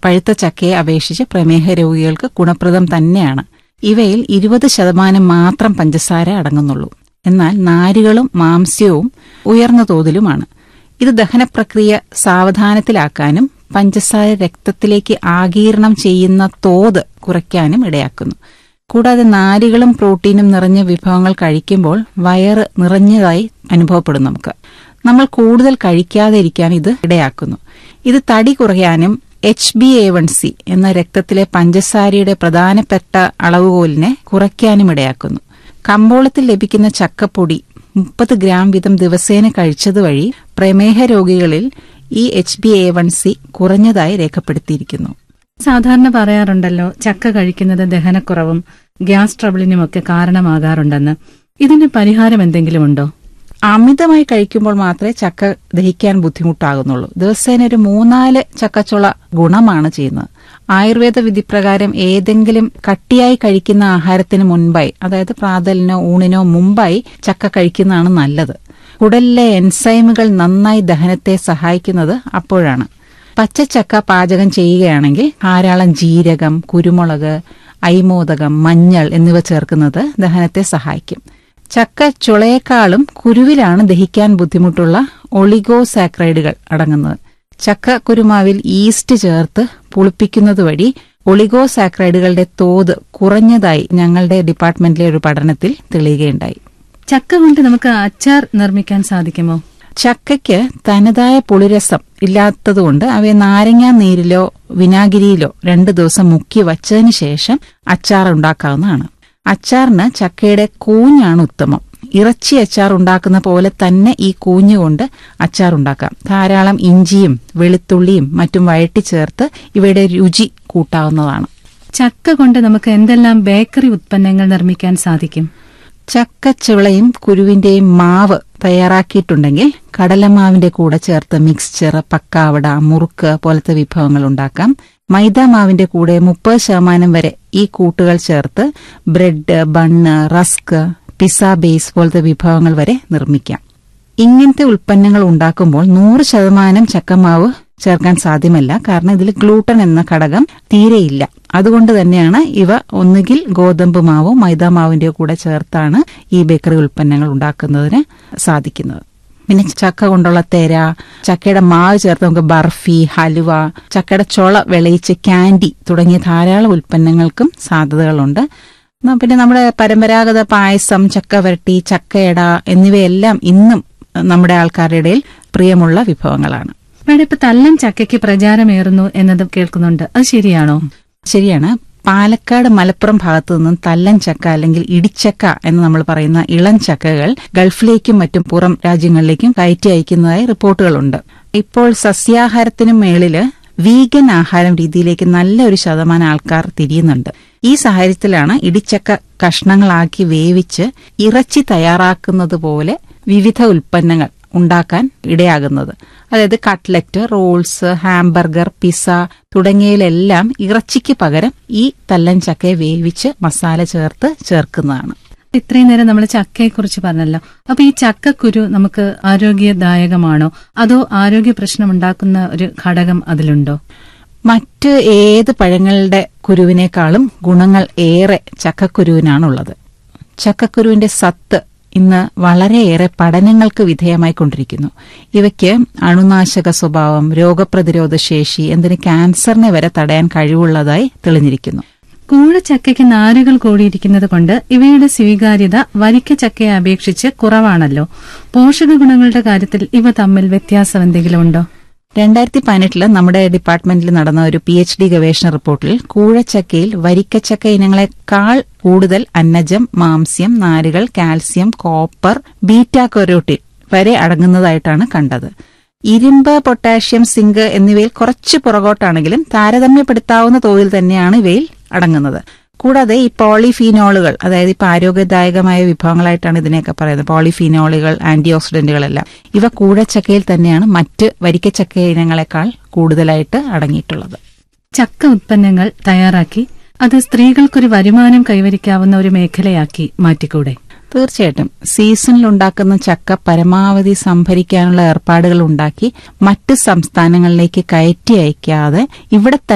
പഴുത്ത ചക്കയെ അപേക്ഷിച്ച് പ്രമേഹ രോഗികൾക്ക് ഗുണപ്രദം തന്നെയാണ് ഇവയിൽ ഇരുപത് ശതമാനം മാത്രം പഞ്ചസാര അടങ്ങുന്നുള്ളൂ എന്നാൽ നാരുകളും മാംസ്യവും ഉയർന്ന തോതിലുമാണ് ഇത് ദഹനപ്രക്രിയ സാവധാനത്തിലാക്കാനും പഞ്ചസാര രക്തത്തിലേക്ക് ആഗീരണം ചെയ്യുന്ന തോത് കുറയ്ക്കാനും ഇടയാക്കുന്നു കൂടാതെ നാരുകളും പ്രോട്ടീനും നിറഞ്ഞ വിഭവങ്ങൾ കഴിക്കുമ്പോൾ വയറ് നിറഞ്ഞതായി അനുഭവപ്പെടും നമുക്ക് നമ്മൾ കൂടുതൽ കഴിക്കാതെ ഇരിക്കാൻ ഇത് ഇടയാക്കുന്നു ഇത് തടി കുറയാനും H B A one C എന്ന രക്തത്തിലെ പഞ്ചസാരയുടെ പ്രധാനപ്പെട്ട അളവുകോലിനെ കുറയ്ക്കാനും ഇടയാക്കുന്നു കമ്പോളത്തിൽ ലഭിക്കുന്ന ചക്കപ്പൊടി മുപ്പത് ഗ്രാം വീതം ദിവസേന കഴിച്ചതുവഴി പ്രമേഹ രോഗികളിൽ ഈ H B A one C കുറഞ്ഞതായി രേഖപ്പെടുത്തിയിരിക്കുന്നു സാധാരണ പറയാറുണ്ടല്ലോ ചക്ക കഴിക്കുന്നത് ദഹനക്കുറവും ഗ്യാസ് ട്രബിളിനുമൊക്കെ കാരണമാകാറുണ്ടെന്ന് ഇതിന് പരിഹാരം എന്തെങ്കിലും ഉണ്ടോ അമിതമായി കഴിക്കുമ്പോൾ മാത്രമേ ചക്ക ദഹിക്കാൻ ബുദ്ധിമുട്ടാകുന്നുള്ളൂ ദിവസേന ഒരു മൂന്നാല് ചക്കച്ചുള ഗുണമാണ് ചെയ്യുന്നത് ആയുർവേദ വിധിപ്രകാരം ഏതെങ്കിലും കട്ടിയായി കഴിക്കുന്ന ആഹാരത്തിന് മുൻപായി അതായത് പ്രാതലിനോ ഊണിനോ മുമ്പായി ചക്ക കഴിക്കുന്നതാണ് നല്ലത് കുടലിലെ എൻസൈമുകൾ നന്നായി ദഹനത്തെ സഹായിക്കുന്നത് അപ്പോഴാണ് പച്ചച്ചക്ക പാചകം ചെയ്യുകയാണെങ്കിൽ ധാരാളം ജീരകം കുരുമുളക് ഐമോദകം മഞ്ഞൾ എന്നിവ ചേർക്കുന്നത് ദഹനത്തെ സഹായിക്കും ചക്ക ചുളയേക്കാളും കുരുവിലാണ് ദഹിക്കാൻ ബുദ്ധിമുട്ടുള്ള ഒളിഗോസാക്രൈഡുകൾ അടങ്ങുന്നത് ചക്ക കുരുമാവിൽ ഈസ്റ്റ് ചേർത്ത് പുളിപ്പിക്കുന്നത് വഴി ഒളിഗോസാക്രൈഡുകളുടെ തോത് കുറഞ്ഞതായി ഞങ്ങളുടെ ഡിപ്പാർട്ട്മെന്റിലെ ഒരു പഠനത്തിൽ തെളിയുകയുണ്ടായി ചക്ക കൊണ്ട് നമുക്ക് അച്ചാർ നിർമ്മിക്കാൻ സാധിക്കുമോ ചക്കയ്ക്ക് തനതായ പുളിരസം ഇല്ലാത്തതുകൊണ്ട് അവയെ നാരങ്ങാ നീരിലോ വിനാഗിരിയിലോ രണ്ടു ദിവസം മുക്കി വച്ചതിന് ശേഷം അച്ചാർ ഉണ്ടാക്കാവുന്നതാണ് അച്ചാറിന് ചക്കയുടെ കൂഞ്ഞാണ് ഉത്തമം ഇറച്ചി അച്ചാർ ഉണ്ടാക്കുന്ന പോലെ തന്നെ ഈ കൂഞ്ഞുകൊണ്ട് അച്ചാർ ഉണ്ടാക്കാം ധാരാളം ഇഞ്ചിയും വെളുത്തുള്ളിയും മറ്റും വഴറ്റി ചേർത്ത് ഇവയുടെ രുചി കൂട്ടാവുന്നതാണ് ചക്ക കൊണ്ട് നമുക്ക് എന്തെല്ലാം ബേക്കറി ഉത്പന്നങ്ങൾ നിർമ്മിക്കാൻ സാധിക്കും ചക്കച്ചുളയും കുരുവിന്റെയും മാവ് തയ്യാറാക്കിയിട്ടുണ്ടെങ്കിൽ കടലമാവിന്റെ കൂടെ ചേർത്ത് മിക്സ്ചർ പക്കാവട മുറുക്ക് പോലത്തെ വിഭവങ്ങൾ ഉണ്ടാക്കാം മൈദ മാവിന്റെ കൂടെ മുപ്പത് ശതമാനം വരെ ഈ കൂട്ടുകൾ ചേർത്ത് bread bun rusk pizza base പോലത്തെ വിഭവങ്ങൾ വരെ നിർമ്മിക്കാം ഇങ്ങനത്തെ ഉൽപ്പന്നങ്ങൾ ഉണ്ടാക്കുമ്പോൾ നൂറ് ശതമാനം ചക്കമാവ് ചേർക്കാൻ സാധ്യമല്ല കാരണം ഇതിൽ ഗ്ലൂട്ടൻ എന്ന ഘടകം തീരെയില്ല അതുകൊണ്ട് തന്നെയാണ് ഇവ ഒന്നുകിൽ ഗോതമ്പ് മാവോ മൈദ മാവിന്റെയോ കൂടെ ചേർത്താണ് ഈ ബേക്കറി ഉൽപ്പന്നങ്ങൾ ഉണ്ടാക്കുന്നതിന് സാധിക്കുന്നത് പിന്നെ ചക്ക കൊണ്ടുള്ള തെര ചക്കയുടെ മാവ് ചേർത്ത് നമുക്ക് ബർഫി ഹലുവ ചക്കയുടെ ചുള വിളയിച്ച് ക്യാൻഡി തുടങ്ങിയ ധാരാളം ഉൽപ്പന്നങ്ങൾക്കും സാധ്യതകളുണ്ട് എന്നാ പിന്നെ നമ്മുടെ പരമ്പരാഗത പായസം ചക്ക വരട്ടി ചക്കയട എന്നിവയെല്ലാം ഇന്നും നമ്മുടെ ആൾക്കാരുടെ ഇടയിൽ പ്രിയമുള്ള വിഭവങ്ങളാണ് മേഡം ഇപ്പൊ തല്ലൻ ചക്കയ്ക്ക് പ്രചാരമേറുന്നു എന്നത് കേൾക്കുന്നുണ്ട് അത് ശരിയാണോ ശരിയാണ് പാലക്കാട് മലപ്പുറം ഭാഗത്തു നിന്നും തല്ലൻ ചക്ക അല്ലെങ്കിൽ ഇടിച്ചക്ക എന്ന് നമ്മൾ പറയുന്ന ഇളം ചക്കകൾ ഗൾഫിലേക്കും മറ്റും പുറം രാജ്യങ്ങളിലേക്കും കയറ്റി അയക്കുന്നതായി റിപ്പോർട്ടുകളുണ്ട് ഇപ്പോൾ സസ്യാഹാരത്തിനും മേളില് വീഗൻ ആഹാരം രീതിയിലേക്ക് നല്ലൊരു ശതമാനം ആൾക്കാർ തിരിയുന്നുണ്ട് ഈ സാഹചര്യത്തിലാണ് ഇടിച്ചക്ക കഷ്ണങ്ങളാക്കി വേവിച്ച് ഇറച്ചി തയ്യാറാക്കുന്നത് പോലെ വിവിധ ഉൽപ്പന്നങ്ങൾ ഉണ്ടാക്കാൻ ഇടയാകുന്നത് അതായത് കട്ട്ലറ്റ് റോൾസ് ഹാംബർഗർ പിസ തുടങ്ങിയതിലെല്ലാം ഇറച്ചിക്ക് പകരം ഈ തല്ലൻ ചക്കയെ വേവിച്ച് മസാല ചേർത്ത് ചേർക്കുന്നതാണ് ഇത്രയും നേരം നമ്മൾ ചക്കയെ കുറിച്ച് പറഞ്ഞല്ലോ അപ്പൊ ഈ ചക്കക്കുരു നമുക്ക് ആരോഗ്യദായകമാണോ അതോ ആരോഗ്യ പ്രശ്നം ഉണ്ടാക്കുന്ന ഒരു ഘടകം അതിലുണ്ടോ മറ്റ് ഏത് പഴങ്ങളുടെ കുരുവിനേക്കാളും ഗുണങ്ങൾ ഏറെ ചക്കക്കുരുവിനാണുള്ളത് ചക്കക്കുരുവിന്റെ സത്ത് ഇന്ന് വളരെയേറെ പഠനങ്ങൾക്ക് വിധേയമായി കൊണ്ടിരിക്കുന്നു ഇവയ്ക്ക് അണുനാശക സ്വഭാവം രോഗപ്രതിരോധ ശേഷി എന്തിന് ക്യാൻസറിനെ വരെ തടയാൻ കഴിവുള്ളതായി തെളിഞ്ഞിരിക്കുന്നു കൂഴച്ചക്കയ്ക്ക് നാരുകൾ കൂടിയിരിക്കുന്നത് കൊണ്ട് ഇവയുടെ സ്വീകാര്യത വരിക്ക ചക്കയെ അപേക്ഷിച്ച് കുറവാണല്ലോ പോഷക ഗുണങ്ങളുടെ കാര്യത്തിൽ ഇവ തമ്മിൽ വ്യത്യാസം എന്തെങ്കിലും ഉണ്ടോ രണ്ടായിരത്തി പതിനെട്ടില് നമ്മുടെ ഡിപ്പാർട്ട്മെന്റിൽ നടന്ന ഒരു പി എച്ച് ഡി ഗവേഷണ റിപ്പോർട്ടിൽ കൂഴച്ചക്കയിൽ വരിക്കച്ചക്ക ഇനങ്ങളെക്കാൾ കൂടുതൽ അന്നജം മാംസ്യം നാരുകൾ കാൽസ്യം കോപ്പർ ബീറ്റാ കൊരോട്ടിൻ വരെ അടങ്ങുന്നതായിട്ടാണ് കണ്ടത് ഇരുമ്പ് പൊട്ടാഷ്യം സിങ്ക് എന്നിവയിൽ കുറച്ച് പുറകോട്ടാണെങ്കിലും താരതമ്യപ്പെടുത്താവുന്ന തോതിൽ തന്നെയാണ് ഇവയിൽ അടങ്ങുന്നത് കൂടാതെ ഈ പോളിഫീനോളുകൾ അതായത് ഇപ്പൊ ആരോഗ്യദായകമായ വിഭവങ്ങളായിട്ടാണ് ഇതിനെയൊക്കെ പറയുന്നത് പോളിഫീനോളുകൾ ആന്റി ഓക്സിഡന്റുകളെല്ലാം ഇവ കൂഴച്ചക്കയിൽ തന്നെയാണ് മറ്റ് വരിക്കച്ചക്ക ഇനങ്ങളെക്കാൾ കൂടുതലായിട്ട് അടങ്ങിയിട്ടുള്ളത് ചക്ക ഉത്പന്നങ്ങൾ തയ്യാറാക്കി അത് സ്ത്രീകൾക്കൊരു വരുമാനം കൈവരിക്കാവുന്ന ഒരു മേഖലയാക്കി മാറ്റിക്കൂടെ തീർച്ചയായിട്ടും സീസണിൽ ഉണ്ടാക്കുന്ന ചക്ക പരമാവധി സംഭരിക്കാനുള്ള ഏർപ്പാടുകൾ ഉണ്ടാക്കി മറ്റ് സംസ്ഥാനങ്ങളിലേക്ക് കയറ്റി അയക്കാതെ ഇവിടെ